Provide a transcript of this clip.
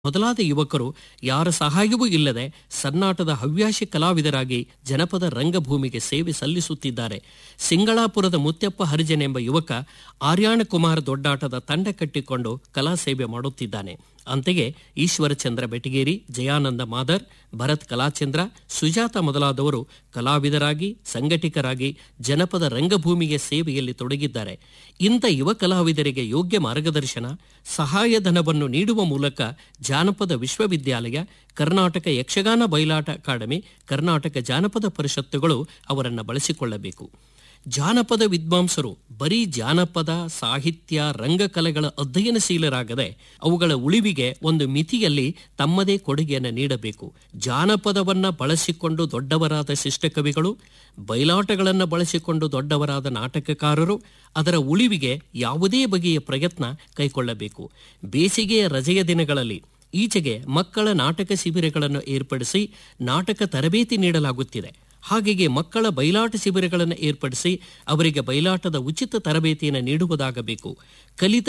ಮೊದಲಾದ ಯುವಕರು ಯಾರ ಸಹಾಯವೂ ಇಲ್ಲದೆ ಸನ್ನಾಟದ ಹವ್ಯಾಸಿ ಕಲಾವಿದರಾಗಿ ಜನಪದ ರಂಗಭೂಮಿಗೆ ಸೇವೆ ಸಲ್ಲಿಸುತ್ತಿದ್ದಾರೆ ಸಿಂಗಳಾಪುರದ ಮುತ್ಯಪ್ಪ ಹರಿಜನ್ ಎಂಬ ಯುವಕ ಆರ್ಯಾಣ ಕುಮಾರ್ ದೊಡ್ಡಾಟದ ತಂಡ ಕಟ್ಟಿಕೊಂಡು ಕಲಾ ಸೇವೆ ಮಾಡುತ್ತಿದ್ದಾನೆ ಅಂತೆಯೇ ಈಶ್ವರಚಂದ್ರ ಬೆಟಗೇರಿ ಜಯಾನಂದ ಮಾದರ್ ಭರತ್ ಕಲಾಚಂದ್ರ ಸುಜಾತ ಮೊದಲಾದವರು ಕಲಾವಿದರಾಗಿ ಸಂಘಟಕರಾಗಿ ಜನಪದ ರಂಗಭೂಮಿಗೆ ಸೇವೆಯಲ್ಲಿ ತೊಡಗಿದ್ದಾರೆ ಇಂಥ ಯುವ ಕಲಾವಿದರಿಗೆ ಯೋಗ್ಯ ಮಾರ್ಗದರ್ಶನ ಸಹಾಯಧನವನ್ನು ನೀಡುವ ಮೂಲಕ ಜಾನಪದ ವಿಶ್ವವಿದ್ಯಾಲಯ ಕರ್ನಾಟಕ ಯಕ್ಷಗಾನ ಬಯಲಾಟ ಅಕಾಡೆಮಿ ಕರ್ನಾಟಕ ಜಾನಪದ ಪರಿಷತ್ತುಗಳು ಅವರನ್ನು ಬಳಸಿಕೊಳ್ಳಬೇಕು ಜಾನಪದ ವಿದ್ವಾಂಸರು ಬರೀ ಜಾನಪದ ಸಾಹಿತ್ಯ ರಂಗಕಲೆಗಳ ಅಧ್ಯಯನಶೀಲರಾಗದೆ ಅವುಗಳ ಉಳಿವಿಗೆ ಒಂದು ಮಿತಿಯಲ್ಲಿ ತಮ್ಮದೇ ಕೊಡುಗೆಯನ್ನು ನೀಡಬೇಕು ಜಾನಪದವನ್ನ ಬಳಸಿಕೊಂಡು ದೊಡ್ಡವರಾದ ಶಿಷ್ಟಕವಿಗಳು ಬಯಲಾಟಗಳನ್ನು ಬಳಸಿಕೊಂಡು ದೊಡ್ಡವರಾದ ನಾಟಕಕಾರರು ಅದರ ಉಳಿವಿಗೆ ಯಾವುದೇ ಬಗೆಯ ಪ್ರಯತ್ನ ಕೈಗೊಳ್ಳಬೇಕು ಬೇಸಿಗೆಯ ರಜೆಯ ದಿನಗಳಲ್ಲಿ ಈಚೆಗೆ ಮಕ್ಕಳ ನಾಟಕ ಶಿಬಿರಗಳನ್ನು ಏರ್ಪಡಿಸಿ ನಾಟಕ ತರಬೇತಿ ನೀಡಲಾಗುತ್ತಿದೆ ಹಾಗೆಯೇ ಮಕ್ಕಳ ಬಯಲಾಟ ಶಿಬಿರಗಳನ್ನು ಏರ್ಪಡಿಸಿ ಅವರಿಗೆ ಬಯಲಾಟದ ಉಚಿತ ತರಬೇತಿಯನ್ನು ನೀಡುವುದಾಗಬೇಕು ಕಲಿತ